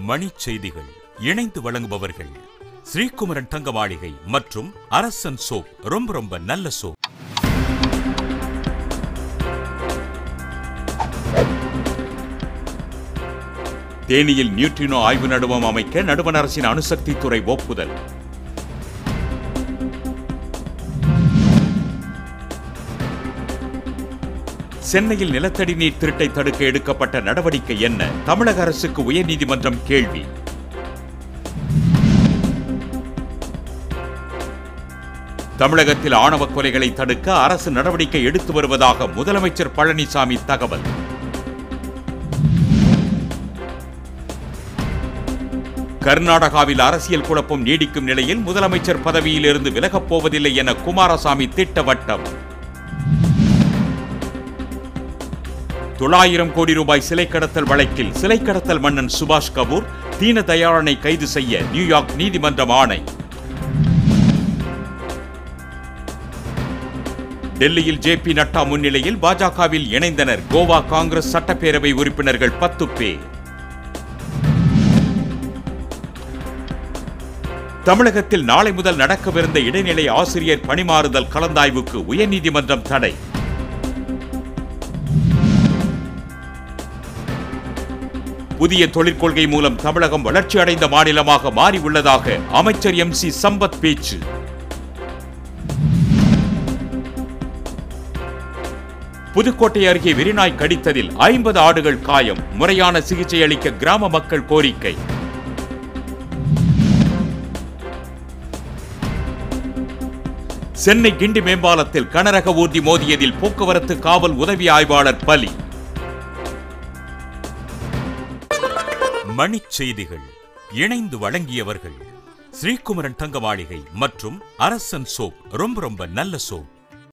மணிச் செய்திகள் இணைந்து வழங்குபவர்கள் ஸ்ரீகுமரன் தங்க மாளிகை மற்றும் அரசன் சோப் ரொம்ப ரொம்ப நல்ல சோப் தேனியில் நியூட்ரினோ ஆய்வு நடுவம் அமைக்க நடுவண் அரசின் அணுசக்தி துறை ஒப்புதல் சென்னையில் நிலத்தடி நீர் திருட்டை தடுக்க எடுக்கப்பட்ட நடவடிக்கை என்ன தமிழக அரசுக்கு உயர்நீதிமன்றம் கேள்வி தமிழகத்தில் ஆணவ கொலைகளை தடுக்க அரசு நடவடிக்கை எடுத்து வருவதாக முதலமைச்சர் பழனிசாமி தகவல் கர்நாடகாவில் அரசியல் குழப்பம் நீடிக்கும் நிலையில் முதலமைச்சர் பதவியிலிருந்து விலகப் போவதில்லை என குமாரசாமி திட்டவட்டம் தொள்ளாயிரம் கோடி ரூபாய் சிலை கடத்தல் வழக்கில் சிலை கடத்தல் மன்னன் சுபாஷ் கபூர் தீன தயாளனை கைது செய்ய நியூயார்க் நீதிமன்றம் ஆணை டெல்லியில் ஜே பி நட்டா முன்னிலையில் பாஜகவில் இணைந்தனர் கோவா காங்கிரஸ் சட்டப்பேரவை உறுப்பினர்கள் பத்து பேர் தமிழகத்தில் நாளை முதல் நடக்கவிருந்த இடைநிலை ஆசிரியர் பணிமாறுதல் கலந்தாய்வுக்கு உயர்நீதிமன்றம் தடை புதிய தொழிற்கொள்கை மூலம் தமிழகம் வளர்ச்சி அடைந்த மாநிலமாக மாறி உள்ளதாக அமைச்சர் எம் சி சம்பத் பேச்சு புதுக்கோட்டை அருகே வெறிநாய் கடித்ததில் ஐம்பது ஆடுகள் காயம் முறையான சிகிச்சை அளிக்க கிராம மக்கள் கோரிக்கை சென்னை கிண்டி மேம்பாலத்தில் கனரக ஊர்தி மோதியதில் போக்குவரத்து காவல் உதவி ஆய்வாளர் பலி மணிச் செய்திகள் இணைந்து வழங்கியவர்கள் ஸ்ரீகுமரன் தங்க மாளிகை மற்றும் அரசன் சோப் ரொம்ப ரொம்ப நல்ல சோப்